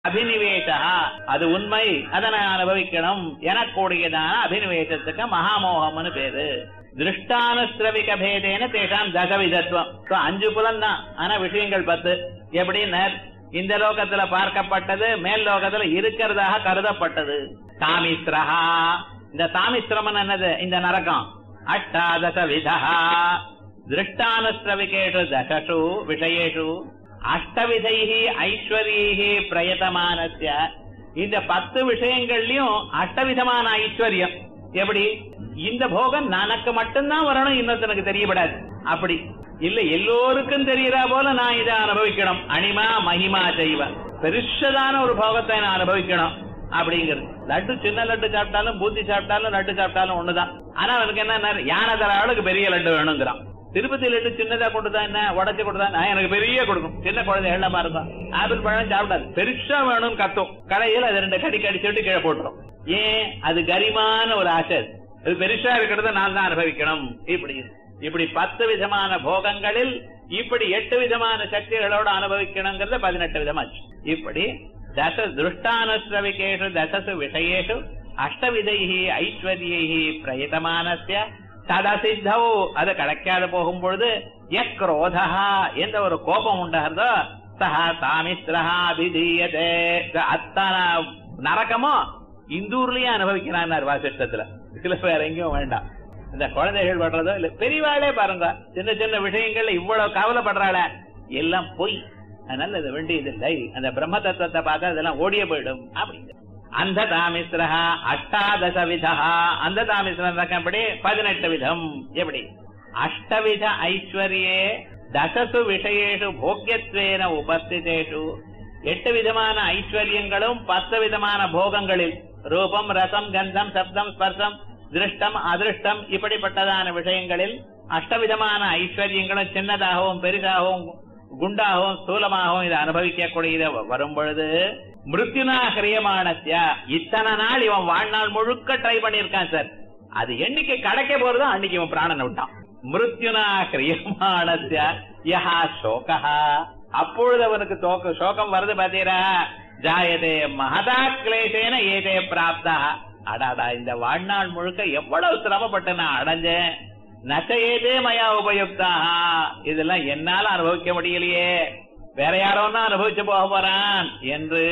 அபினிவேசா அது உண்மை அதை நான் அனுபவிக்கணும் எனக்கூடியதான அபினிவேசத்துக்கு மகாமோகம்னு பேரு திருஷ்டானுஸ்ரவிக பேதேன தேசாம் தசவிதத்துவம் So, அஞ்சு புலம் தான் ஆனா விஷயங்கள் பத்து எப்படின்னா இந்த லோகத்துல பார்க்கப்பட்டது மேல் லோகத்துல இருக்கிறதாக கருதப்பட்டது தாமிஸ்ரஹா இந்த தாமிஸ்ரமன் என்னது இந்த நரகம் அஷ்டாதச விதா திருஷ்டானுஸ்ரவிகேஷு தசசு விஷயேஷு அஷ்டவிதைஹி ஐஸ்வர்யைஹி பிரயத்தமானஸ்ய இந்த பத்து விஷயங்கள்லயும் அஷ்டவிதமான ஐஸ்வர்யம் எப்படி இந்த போகம் எனக்கு மட்டும்தான் வரணும் இன்னொருத்தனுக்கு தெரியப்படாது அப்படி இல்ல எல்லோருக்கும் தெரியறா போல நான் இதை அனுபவிக்கணும் அனிமா மகிமா செய்வ பெருசதான ஒரு போகத்தை நான் அனுபவிக்கணும் அப்படிங்கிறது லட்டு சின்ன லட்டு சாப்பிட்டாலும் பூத்தி சாப்பிட்டாலும் லட்டு சாப்பிட்டாலும் ஒண்ணுதான் ஆனா அவனுக்கு என்ன யானை தர ஆளுக்கு பெரிய லட்டு வேணுங்கிறான் திருப்பதி லட்டு சின்னதா கொண்டுதான் என்ன உடச்சு கொடுத்தா நான் எனக்கு பெரிய கொடுக்கும் சின்ன குழந்தை எள்ளமா இருக்கும் ஆப்பிள் பழம் சாப்பிடாது பெருசா வேணும்னு கத்தும் கடையில் அது ரெண்டு கடி கடிச்சுட்டு கீழே போட்டுரும் ஏன் அது கரிமான ஒரு ஆசை அது. அது பெருசா இருக்கிறத நான் தான் அனுபவிக்கணும் இப்படி இப்படி பத்து விதமான போகங்களில் இப்படி எட்டு விதமான சக்திகளோட அனுபவிக்கணுங்கிறத பதினெட்டு விதமாச்சு இப்படி தச திருஷ்டானுஸ்ரவிகேஷு தசசு விஷயேஷு அஷ்டவிதைஹி ஐஸ்வர்யைஹி பிரயதமானஸ்ய ததசித்தௌ அது கிடைக்காத போகும் பொழுது யக்ரோதா எந்த ஒரு கோபம் உண்டாகிறதோ சஹா தாமிஸ்ரஹா அபிதீயதே இந்த அத்தனை நரகமோ இந்தூர்லயே அனுபவிக்கிறான் வாசிஷ்டத்துல இதுல வேற எங்கேயும் வேண்டாம் இந்த குழந்தைகள் படுறதோ இல்ல பெரியவாளே பாருங்க சின்ன சின்ன விஷயங்கள்ல இவ்வளவு கவலைப்படுறாள எல்லாம் பொய் அதனால இது வேண்டியது இல்லை அந்த பிரம்ம தத்துவத்தை பார்த்தா இதெல்லாம் ஓடிய போயிடும் அப்படிங்கிற அந்த தாமிஸ்ரஹா அஷ்டாதச விதா அந்த தாமிஸ்ரன் எப்படி பதினெட்டு விதம் எப்படி அஷ்டவித ஐஸ்வர்யே தசசு விஷயேஷு போக்கியத்வேன உபஸ்திதேஷு எட்டு விதமான ஐஸ்வர்யங்களும் பத்து விதமான போகங்களில் ரூபம் ரசம் கந்தம் சப்தம் ஸ்பர்சம் திருஷ்டம் அதிருஷ்டம் இப்படிப்பட்டதான விஷயங்களில் அஷ்டவிதமான ஐஸ்வர்யங்களும் சின்னதாகவும் பெரிதாகவும் குண்டாகவும் ஸ்தூலமாகவும் இதை அனுபவிக்கக்கூடியது வரும் பொழுது மிருத்யுனா கிரியமானஸ்ய இத்தனை நாள் இவன் வாழ்நாள் முழுக்க ட்ரை பண்ணிருக்கான் சார் அது என்னைக்கு கிடைக்க போறதோ அன்னைக்கு இவன் பிராணனை விட்டான் மிருத்யுனா கிரியமானஸ்ய யஹா சோகா அப்பொழுது அவனுக்கு தோக்க சோகம் வருது பாத்தீரா ஜாயதே மகதா கிளேசேன ஏதே பிராப்தா அடாடா இந்த வாழ்நாள் முழுக்க எவ்வளவு சிரமப்பட்டு நான் அடைஞ்சேன் நச்சையேதே மயா உபயுக்தா இதெல்லாம் என்னால அனுபவிக்க முடியலையே வேற யாரோன்னா அனுபவிச்சு போக போறான் என்று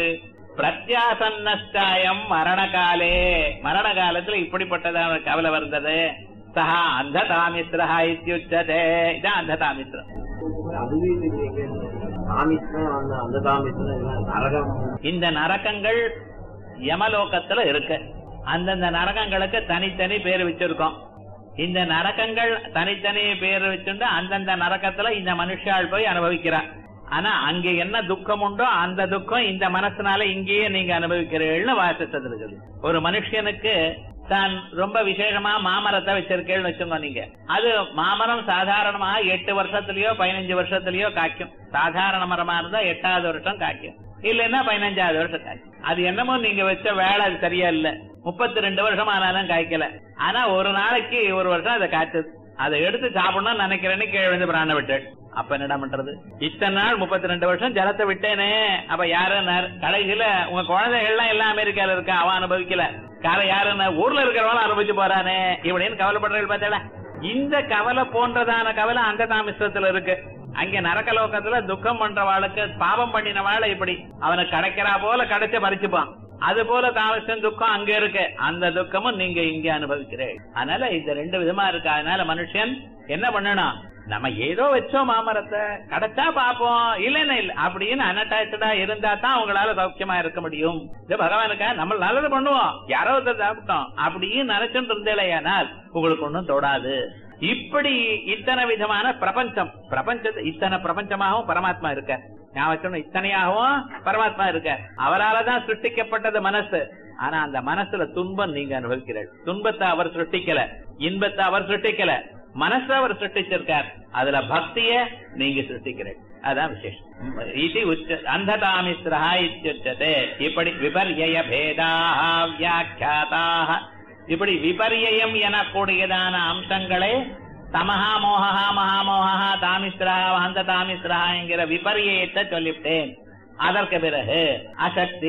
பிரத்யாசன்னாயம் மரண காலே மரண காலத்துல இப்படிப்பட்டதான கவலை வந்தது சஹா அந்த தாமித்ரஹா இத்தியுச்சதே இதான் அந்த தாமித்ரம் அதுவே இல்லைங்க. தாமிஸ்தான் அந்த அந்த தாமிஸ்தான் எல்லாம் நரகம் இந்த நரகங்கள் யமலோகத்துல இருக்கு அந்தந்த நரகங்களுக்கு தனித்தனி பேர் வச்சிருக்கோம் இந்த நரகங்கள் தனித்தனி பேர் வச்சுண்டு அந்தந்த நரகத்துல இந்த மனுஷாள் போய் அனுபவிக்கிறார் ஆனா அங்க என்ன துக்கம் உண்டோ அந்த துக்கம் இந்த மனசுனால இங்கேயே நீங்க அனுபவிக்கிறீர்கள்னு வாசித்தது இருக்குது ஒரு மனுஷனுக்கு தான் ரொம்ப விசேஷமா மாமரத்தை வச்சிருக்கேன்னு வச்சுங்க நீங்க அது மாமரம் சாதாரணமா எட்டு வருஷத்துலயோ பதினஞ்சு வருஷத்துலயோ காய்க்கும் சாதாரண மரமா இருந்தா எட்டாவது வருஷம் காய்க்கும் இல்லைன்னா பதினஞ்சாவது வருஷம் காய்க்கும் அது என்னமோ நீங்க வச்ச வேலை அது சரியா இல்ல முப்பத்தி ரெண்டு வருஷம் ஆனாலும் காய்க்கல ஆனா ஒரு நாளைக்கு ஒரு வருஷம் அதை காய்ச்சது அதை எடுத்து சாப்பிடணும்னு நினைக்கிறேன்னு கீழே விழுந்து பிராண விட்டு அப்ப என்னடா பண்றது இத்தனை நாள் முப்பத்தி ரெண்டு வருஷம் ஜலத்தை விட்டேனே அப்ப யாருன்னார் கடைசியில உங்க குழந்தைகள்லாம் எல்லாம் அமெரிக்கால இருக்கா அவன் அனுபவிக்கல கார யாருன்னா ஊர்ல இருக்கிறவங்களும் அனுபவிச்சு போறானே இப்படின்னு கவலைப்படுறீங்க பார்த்தா இந்த கவலை போன்றதான கவலை அந்த தாமிஸ்வரத்துல இருக்கு அங்க நரக லோகத்துல துக்கம் பண்றவாளுக்கு பாவம் பண்ணினவாள இப்படி அவனுக்கு கிடைக்கிறா போல கிடைச்ச மறிச்சுப்பான் அது போல தாமசம் துக்கம் அங்க இருக்கு அந்த துக்கமும் நீங்க இங்க அனுபவிக்கிறேன் அதனால இந்த ரெண்டு விதமா இருக்கு அதனால மனுஷன் என்ன பண்ணணும் நம்ம ஏதோ வச்சோம் மாமரத்தை கிடைச்சா பாப்போம் இல்லைன்னா இல்ல அப்படின்னு அனட்டாச்சடா இருந்தா தான் அவங்களால சௌக்கியமா இருக்க முடியும் இது பகவானுக்கா நம்ம நல்லது பண்ணுவோம் யாரோ ஒருத்தர் சாப்பிட்டோம் அப்படின்னு நினைச்சுட்டு இருந்தேலையானால் உங்களுக்கு ஒண்ணும் தொடாது இப்படி இத்தனை விதமான பிரபஞ்சம் பிரபஞ்சத்தை இத்தனை பிரபஞ்சமாகவும் பரமாத்மா இருக்க நான் வச்சோம் இத்தனையாகவும் பரமாத்மா இருக்க அவரால தான் சிருஷ்டிக்கப்பட்டது மனசு ஆனா அந்த மனசுல துன்பம் நீங்க அனுபவிக்கிறீர்கள் துன்பத்தை அவர் சிருஷ்டிக்கல இன்பத்தை அவர் சிருஷ்டிக்கல மனசை அவர் சிருஷ்டிச்சிருக்கார் அதுல பக்திய நீங்க சிருஷ்டிக்கிறீர்கள் அதான் விசேஷம் இது உச்ச அந்ததாமிஸ்ரா இத்தியுச்சதே இப்படி விபர்யய பேதாக வியாக்கியாதாக இப்படி விபர்யம் எனக்கூடியதான அம்சங்களே தமஹா மோகா மகாமோகா தாமிஸ்ரா அந்த தாமிஸ்ரா என்கிற விபர்யத்தை சொல்லிவிட்டேன் அதற்கு பிறகு அசக்தி